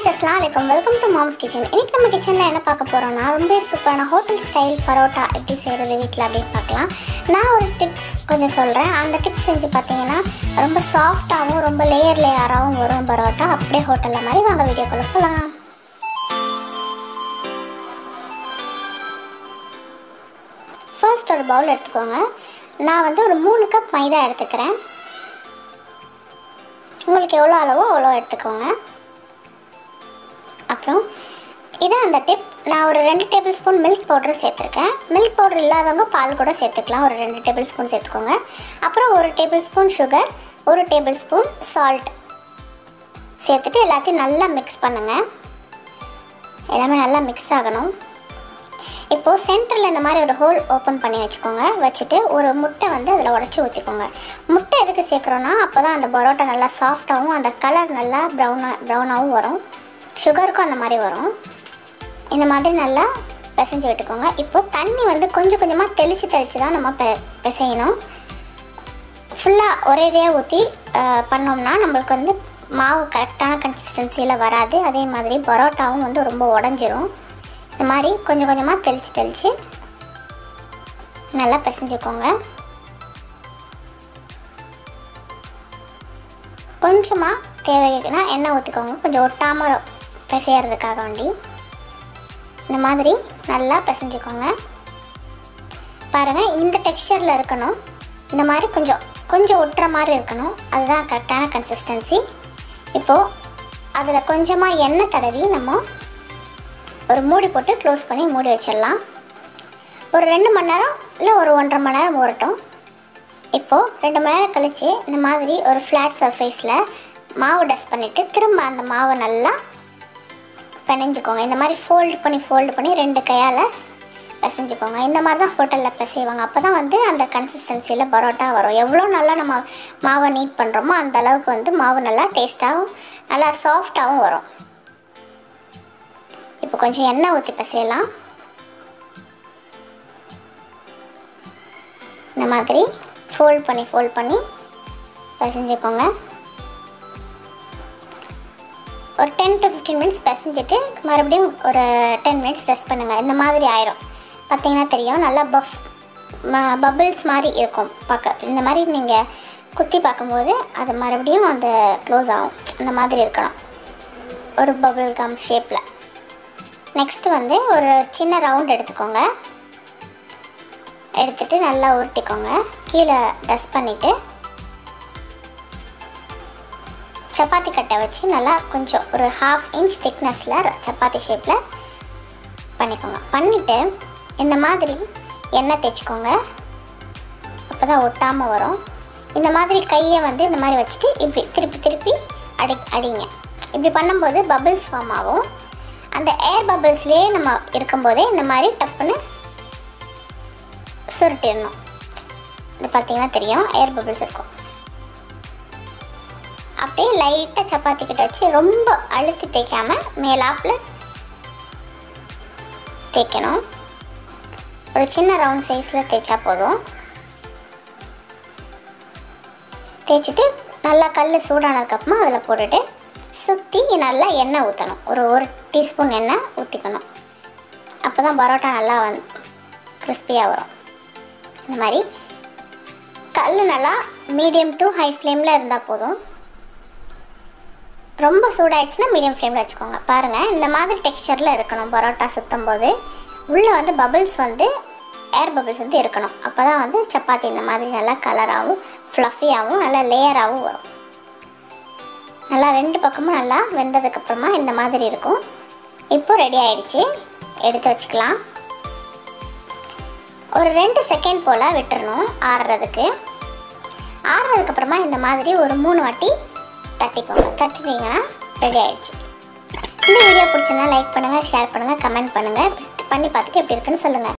அஸ்லாம் வலைக்கம் welcome to moms kitchen இன்னைக்கு நம்ம கிச்சனில் என்ன பார்க்க போகிறோம்னா ரொம்ப சூப்பரான ஹோட்டல் ஸ்டைல் பரோட்டா எப்படி செய்கிறது வீட்டில் அப்படின்னு பார்க்கலாம் நான் ஒரு டிப்ஸ் கொஞ்சம் சொல்கிறேன் அந்த டிப்ஸ் செஞ்சு பார்த்தீங்கன்னா ரொம்ப சாஃப்டாகவும் ரொம்ப லேயர் லேயராகவும் வரும் பரோட்டா அப்படியே ஹோட்டலில் மாதிரி வாங்க வீடியோக்குள்ளே போகலாம் ஃபர்ஸ்ட் ஒரு பவுல் எடுத்துக்கோங்க நான் வந்து ஒரு மூணு கப் மைதா எடுத்துக்கிறேன் உங்களுக்கு எவ்வளோ அளவோ அவ்வளோ எடுத்துக்கோங்க அப்புறம் இதான் அந்த டிப் நான் ஒரு ரெண்டு டேபிள் ஸ்பூன் மில்க் பவுடர் சேர்த்துருக்கேன் மில்க் பவுடர் இல்லாதவங்க பால் கூட சேர்த்துக்கலாம் ஒரு ரெண்டு டேபிள் ஸ்பூன் சேர்த்துக்கோங்க அப்புறம் ஒரு டேபிள் ஸ்பூன் சுகர் ஒரு டேபிள் ஸ்பூன் சால்ட் சேர்த்துட்டு எல்லாத்தையும் நல்லா மிக்ஸ் பண்ணுங்கள் எல்லாமே நல்லா மிக்ஸ் ஆகணும் இப்போது சென்டரில் இந்த மாதிரி ஒரு ஹோல் ஓப்பன் பண்ணி வச்சுக்கோங்க வச்சுட்டு ஒரு முட்டை வந்து அதில் உடச்சி ஊற்றிக்கோங்க முட்டை எதுக்கு சேர்க்குறோன்னா அப்போ தான் அந்த பரோட்டா நல்லா சாஃப்டாகவும் அந்த கலர் நல்லா ப்ரௌனாக ப்ரௌனாகவும் வரும் சுகருக்கும் அந்த மாதிரி வரும் இந்த மாதிரி நல்லா பிசைஞ்சு விட்டுக்கோங்க இப்போ தண்ணி வந்து கொஞ்சம் கொஞ்சமாக தெளித்து தெளித்து தான் நம்ம பெ பிசையணும் ஃபுல்லாக ஒரேடியாக ஊற்றி பண்ணோம்னா நம்மளுக்கு வந்து மாவு கரெக்டான கன்சிஸ்டன்சியில் வராது அதே மாதிரி பரோட்டாவும் வந்து ரொம்ப உடஞ்சிரும் இந்த மாதிரி கொஞ்சம் கொஞ்சமாக தெளித்து தெளித்து நல்லா பிசைஞ்சுக்கோங்க கொஞ்சமாக தேவைன்னா எண்ணெய் ஊற்றிக்கோங்க கொஞ்சம் ஒட்டாமல் பிசையறதுக்காக வேண்டி இந்த மாதிரி நல்லா பிசைஞ்சுக்கோங்க பாருங்கள் இந்த டெக்ஸ்சரில் இருக்கணும் இந்த மாதிரி கொஞ்சம் கொஞ்சம் ஒட்டுற மாதிரி இருக்கணும் அதுதான் கரெக்டான கன்சிஸ்டன்சி இப்போது அதில் கொஞ்சமாக எண்ணெய் தடவி நம்ம ஒரு மூடி போட்டு க்ளோஸ் பண்ணி மூடி வச்சிடலாம் ஒரு ரெண்டு மணி நேரம் இல்லை ஒரு ஒன்றரை மணி நேரம் ஊறட்டும் இப்போது ரெண்டு மணி நேரம் கழித்து இந்த மாதிரி ஒரு ஃப்ளாட் சர்ஃபேஸில் மாவு டஸ்ட் பண்ணிவிட்டு திரும்ப அந்த மாவை நல்லா பிணைஞ்சிக்கோங்க இந்த மாதிரி ஃபோல்டு பண்ணி ஃபோல்டு பண்ணி ரெண்டு கையால் பிசைஞ்சுக்கோங்க இந்த மாதிரி தான் ஹோட்டலில் பிசைவாங்க அப்போ தான் வந்து அந்த கன்சிஸ்டன்சியில் பரோட்டா வரும் எவ்வளோ நல்லா நம்ம மாவை நீட் பண்ணுறோமோ அந்த அளவுக்கு வந்து மாவு நல்லா டேஸ்ட்டாகவும் நல்லா சாஃப்டாகவும் வரும் இப்போ கொஞ்சம் எண்ணெய் ஊற்றி பிசையலாம் இந்த மாதிரி ஃபோல்ட் பண்ணி ஃபோல்ட் பண்ணி பிசைஞ்சுக்கோங்க ஒரு டென் டு ஃபிஃப்டீன் மினிட்ஸ் பிசைஞ்சிட்டு மறுபடியும் ஒரு டென் மினிட்ஸ் ரெஸ்ட் பண்ணுங்கள் இந்த மாதிரி ஆயிரும் பார்த்தீங்கன்னா தெரியும் நல்லா பஃப் பபிள்ஸ் மாதிரி இருக்கும் பார்க்க இந்த மாதிரி நீங்கள் குத்தி பார்க்கும்போது அது மறுபடியும் அந்த க்ளோஸ் ஆகும் இந்த மாதிரி இருக்கணும் ஒரு பபிள் கம் ஷேப்பில் நெக்ஸ்ட்டு வந்து ஒரு சின்ன ரவுண்ட் எடுத்துக்கோங்க எடுத்துட்டு நல்லா உருட்டிக்கோங்க கீழே டஸ்ட் பண்ணிவிட்டு சப்பாத்தி கட்டை வச்சு நல்லா கொஞ்சம் ஒரு ஹாஃப் இன்ச் திக்னஸில் சப்பாத்தி ஷேப்பில் பண்ணிக்கோங்க பண்ணிவிட்டு இந்த மாதிரி எண்ணெய் தேய்ச்சிக்கோங்க அப்போ தான் ஒட்டாமல் வரும் இந்த மாதிரி கையை வந்து இந்த மாதிரி வச்சுட்டு இப்படி திருப்பி திருப்பி அடி அடிங்க இப்படி பண்ணும்போது பபிள்ஸ் ஃபார்ம் ஆகும் அந்த ஏர் பபிள்ஸ்லேயே நம்ம இருக்கும்போதே இந்த மாதிரி டப்புன்னு சுருட்டிடணும் இது பார்த்தீங்கன்னா தெரியும் ஏர் பபிள்ஸ் இருக்கும் அப்படியே லைட்டாக சப்பாத்தி கிட்ட வச்சு ரொம்ப அழுத்தி தேய்க்காமல் மேலாப்பில் தேய்க்கணும் ஒரு சின்ன ரவுண்ட் சைஸில் தேய்ச்சா போதும் தேய்ச்சிட்டு நல்லா கல் சூடானதுக்கப்புறமா அதில் போட்டுட்டு சுற்றி நல்லா எண்ணெய் ஊற்றணும் ஒரு ஒரு டீஸ்பூன் எண்ணெய் ஊற்றிக்கணும் அப்போ தான் பரோட்டா நல்லா வந்து கிறிஸ்பியாக வரும் இந்த மாதிரி கல் நல்லா மீடியம் டு ஹை ஃப்ளேமில் இருந்தால் போதும் ரொம்ப சூடாயிடுச்சுன்னா மீடியம் ஃப்ளேமில் வச்சுக்கோங்க பாருங்கள் இந்த மாதிரி டெக்ஸ்சரில் இருக்கணும் பரோட்டா சுற்றும் போது உள்ளே வந்து பபிள்ஸ் வந்து ஏர் பபிள்ஸ் வந்து இருக்கணும் அப்போ தான் வந்து சப்பாத்தி இந்த மாதிரி நல்லா கலராகவும் ஃப்ளஃபியாகவும் நல்லா லேயராகவும் வரும் நல்லா ரெண்டு பக்கமும் நல்லா வெந்ததுக்கப்புறமா இந்த மாதிரி இருக்கும் இப்போ ரெடி ஆயிடுச்சு எடுத்து வச்சுக்கலாம் ஒரு ரெண்டு செகண்ட் போல் விட்டுறணும் ஆறுறதுக்கு ஆறுறதுக்கப்புறமா இந்த மாதிரி ஒரு மூணு வாட்டி தட்டிக்கோங்க தட்டிட்டீங்கன்னா ரெடி ஆயிடுச்சு இந்த வீடியோ பிடிச்சிருந்தா லைக் பண்ணுங்கள் ஷேர் பண்ணுங்கள் கமெண்ட் பண்ணுங்கள் பண்ணி பார்த்துட்டு எப்படி இருக்குன்னு சொல்லுங்கள்